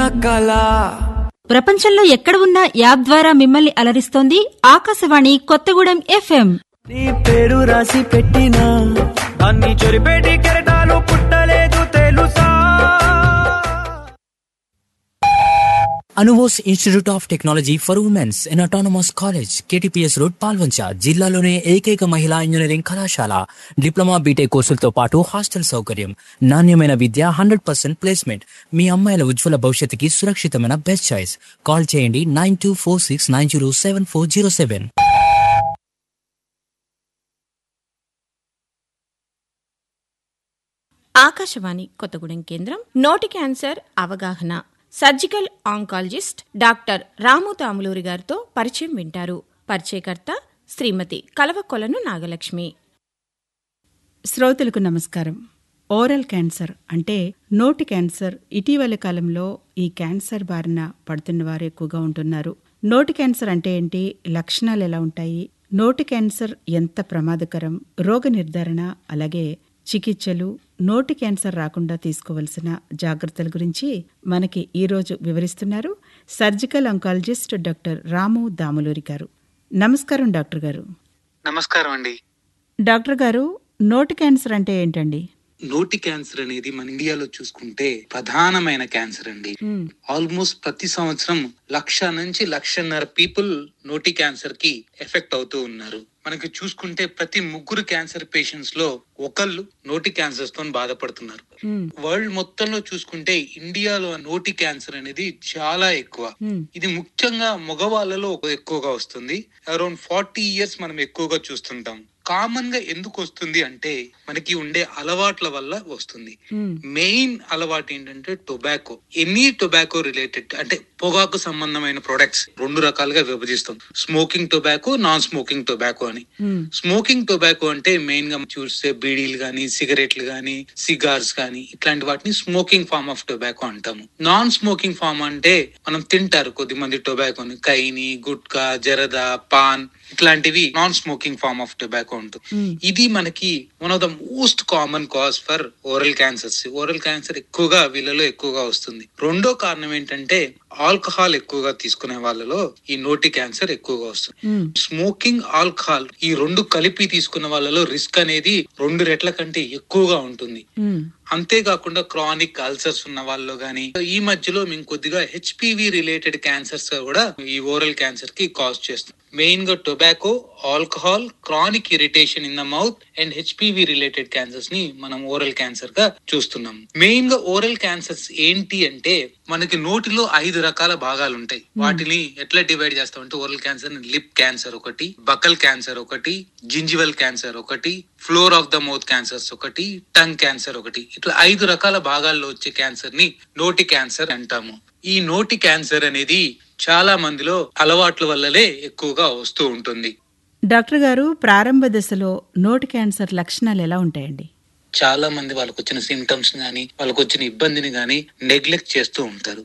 కళ ప్రపంచంలో ఎక్కడ ఉన్నా యాప్ ద్వారా మిమ్మల్ని అలరిస్తోంది ఆకాశవాణి కొత్తగూడెం ఎఫ్ఎం నీ పేరు రాసి పెట్టిన అన్ని చెరిపేటి కెరటాలు పుట్టలేదు తెలుసా Anubose institute of technology for womens in autonomous college KTPS road Paloncha జిల్లాలోనే ఏకైక మహిళా ఇంజనీరింగ్ కళాశాల డిప్లొమా బీటెక్ కోర్సులతో పాటు హాస్టల్ సౌకర్యం నాణ్యమైన విద్య హండ్రెడ్ పర్సెంట్ ప్లేస్మెంట్ మీ అమ్మాయిల ఉజ్వల భవిష్యత్తుకి సురక్షితమైన బెస్ట్ చాయిస్ కాల్ చేయండి nine two four six nine zero seven four zero seven Akashvani Kothagudem కేంద్రం నోటి క్యాన్సర్ అవగాహన surgical oncologist doctor Ramu Tamuluri గారితో పరిచయం వింటారు పరిచయకర్త శ్రీమతి కలవకొలను నాగలక్ష్మి శ్రోతలకు నమస్కారం ఓరల్ క్యాన్సర్ అంటే నోటి క్యాన్సర్ ఇటీవలి కాలంలో ఈ క్యాన్సర్ బారిన పడుతున్న వారు ఎక్కువగా ఉంటున్నారు నోటి క్యాన్సర్ అంటే ఏంటి లక్షణాలు ఎలా ఉంటాయి నోటి క్యాన్సర్ ఎంత ప్రమాదకరం రోగ నిర్ధారణ అలాగే చికిత్సలు నోటి క్యాన్సర్ రాకుండా తీసుకోవలసిన జాగ్రత్తల గురించి మనకి ఈరోజు వివరిస్తున్నారు surgical oncologist doctor Ramu Damuluri garu నమస్కారం డాక్టర్ గారు నమస్కారం అండి డాక్టర్ గారు నోటి క్యాన్సర్ అంటే ఏంటండి నోటి క్యాన్సర్ అనేది మన ఇండియాలో చూసుకుంటే ప్రధానమైన క్యాన్సర్ అండి ఆల్మోస్ట్ ప్రతి సంవత్సరం లక్ష నుంచి లక్షన్నర పీపుల్ నోటి క్యాన్సర్ కి ఎఫెక్ట్ అవుతూ ఉన్నారు మనకి చూసుకుంటే ప్రతి ముగ్గురు క్యాన్సర్ పేషెంట్స్ లో ఒకళ్ళు నోటి క్యాన్సర్స్ తో బాధపడుతున్నారు వరల్డ్ మొత్తంలో చూసుకుంటే ఇండియాలో నోటి క్యాన్సర్ అనేది చాలా ఎక్కువ ఇది ముఖ్యంగా మగవాళ్ళలో ఎక్కువగా వస్తుంది అరౌండ్ ఫార్టీ ఇయర్స్ మనం ఎక్కువగా చూస్తుంటాం కామన్ గా ఎందుకు వస్తుంది అంటే మనకి ఉండే అలవాట్ల వల్ల వస్తుంది మెయిన్ అలవాటు ఏంటంటే టొబాకో ఎనీ టొబాకో రిలేటెడ్ అంటే పొగాకు సంబంధమైన ప్రొడక్ట్స్ రెండు రకాలుగా విభజిస్తాం smoking tobacco non smoking tobacco అని స్మోకింగ్ టొబాకో అంటే మెయిన్ గా చూస్తే బీడీలు గానీ సిగరెట్లు గానీ సిగార్స్ గానీ ఇట్లాంటి వాటిని స్మోకింగ్ ఫార్మ్ ఆఫ్ టొబాకో అంటాము నాన్ స్మోకింగ్ ఫార్మ్ అంటే మనం తింటారు కొద్ది మంది టొబాకోని కైని గుట్కా జరదా పాన్ ఇట్లాంటివి non smoking form of tobacco ఉంటుంది ఇది మనకి one of the most common cause for oral cancers oral cancer ఎక్కువగా వీళ్ళలో ఎక్కువగా వస్తుంది రెండో కారణం ఏంటంటే ఆల్కహాల్ ఎక్కువగా తీసుకునే వాళ్ళలో ఈ నోటి క్యాన్సర్ ఎక్కువగా వస్తుంది స్మోకింగ్ ఆల్కహాల్ ఈ రెండు కలిపి తీసుకున్న వాళ్ళలో రిస్క్ అనేది రెండు రెట్ల కంటే ఎక్కువగా ఉంటుంది అంతేకాకుండా క్రానిక్ అల్సర్స్ ఉన్న వాళ్ళు గానీ ఈ మధ్యలో మేము కొద్దిగా హెచ్పివి రిలేటెడ్ క్యాన్సర్స్ కూడా ఈ ఓరల్ క్యాన్సర్ కి కాజ్ చేస్తుంది మెయిన్ గా tobacco alcohol chronic irritation in the mouth and HPV related cancers ని మనం ఓరల్ క్యాన్సర్ గా చూస్తున్నాం మెయిన్ గా ఓరల్ క్యాన్సర్స్ ఏంటి అంటే మనకి నోటిలో ఐదు రకాల భాగాలు ఉంటాయి వాటిని ఎట్లా డివైడ్ చేస్తామంటే ఓరల్ క్యాన్సర్ లిప్ క్యాన్సర్ ఒకటి బకల్ క్యాన్సర్ ఒకటి జింజివల్ క్యాన్సర్ ఒకటి floor of the mouth cancers ఒకటి టంగ్ క్యాన్సర్ ఒకటి ఇట్లా ఐదు రకాల భాగాల్లో వచ్చే క్యాన్సర్ ని నోటి క్యాన్సర్ అంటాము ఈ నోటి క్యాన్సర్ అనేది చాలా మందిలో అలవాట్ల వల్లనే ఎక్కువగా వస్తూ ఉంటుంది డాక్టర్ గారు ప్రారంభ దశలో నోటి క్యాన్సర్ లక్షణాలు ఎలా ఉంటాయండి చాలా మంది వాళ్ళకు వచ్చిన సిమ్టమ్స్ గానీ వాళ్ళకు వచ్చిన ఇబ్బందిని గానీ నెగ్లెక్ట్ చేస్తూ ఉంటారు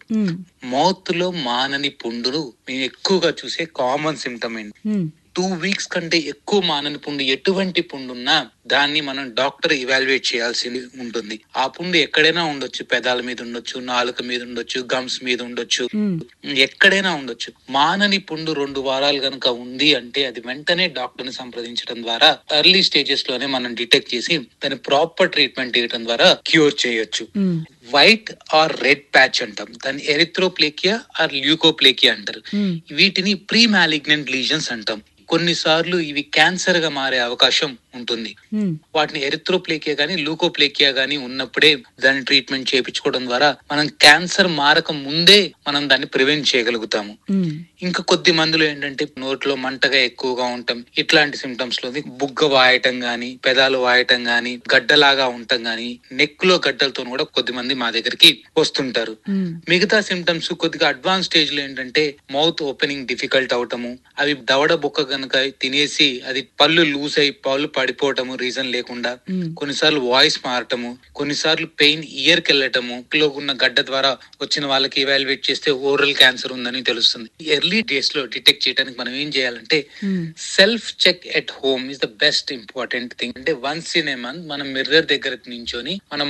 మౌత్ లో మానని పుండును మేము ఎక్కువగా చూసే కామన్ సిమ్టమ్ అండి టూ వీక్స్ కంటే ఎక్కువ మానని పుండు ఎటువంటి పుండు ఉన్నా దాన్ని మనం డాక్టర్ ఇవాల్యుయేట్ చేయాల్సి ఉంటుంది ఆ పుండు ఎక్కడైనా ఉండొచ్చు పెదాల మీద ఉండొచ్చు నాలుక మీద ఉండొచ్చు గమ్స్ మీద ఉండొచ్చు ఎక్కడైనా ఉండొచ్చు మానని పుండు రెండు వారాలు గనుక ఉంది అంటే అది వెంటనే డాక్టర్ ని సంప్రదించడం ద్వారా ఎర్లీ స్టేజెస్ లోనే మనం డిటెక్ట్ చేసి దాని ప్రాపర్ ట్రీట్మెంట్ ఇవ్వడం ద్వారా క్యూర్ చేయొచ్చు వైట్ ఆర్ రెడ్ ప్యాచ్ అంటాం దాన్ని ఎరిథ్రోప్లేకియా ఆర్ ల్యూకోప్లేకియా అంటారు వీటిని ప్రీ మ్యాలిగ్నెంట్ లీజన్స్ అంటాం కొన్నిసార్లు ఇవి క్యాన్సర్ గా మారే అవకాశం ఉంటుంది వాటిని ఎరిథ్రోప్లేకియా గానీ లూకోప్లేకియా గానీ ఉన్నప్పుడే దాన్ని ట్రీట్మెంట్ చేయించుకోవడం ద్వారా మనం క్యాన్సర్ మారక ముందే మనం దాన్ని ప్రివెంట్ చేయగలుగుతాము ఇంకా కొద్ది మందిలో ఏంటంటే నోట్లో మంటగా ఎక్కువగా ఉంటాం ఇట్లాంటి సిమ్టమ్స్ లో బుగ్గ వాయటం గాని పెదాలు వాయటం గాని గడ్డలాగా ఉండటం గాని నెక్ లో గడ్డలతో కూడా కొద్ది మంది మా దగ్గరికి వస్తుంటారు మిగతా సిమ్టమ్స్ కొద్దిగా అడ్వాన్స్ స్టేజ్ లో ఏంటంటే మౌత్ ఓపెనింగ్ డిఫికల్ట్ అవటము అవి దవడ బుక్క గనక తినేసి అది పళ్ళు లూజ్ అయి పళ్ళు పడిపోవటము రీజన్ లేకుండా కొన్నిసార్లు వాయిస్ మారటము కొన్నిసార్లు పెయిన్ ఇయర్ కి వెళ్ళటము లో ఉన్న గడ్డ ద్వారా వచ్చిన వాళ్ళకి ఇవాల్యుయేట్ చేస్తే ఓరల్ క్యాన్సర్ ఉందని తెలుస్తుంది ఎర్లీ డేస్ లో డిటెక్ట్ చేయడానికి మనం ఏం చేయాలంటే self check at home is the best important thing అంటే వన్స్ ఇన్ ఏ మంత్ మనం మిర్రర్ దగ్గర నించొని మనం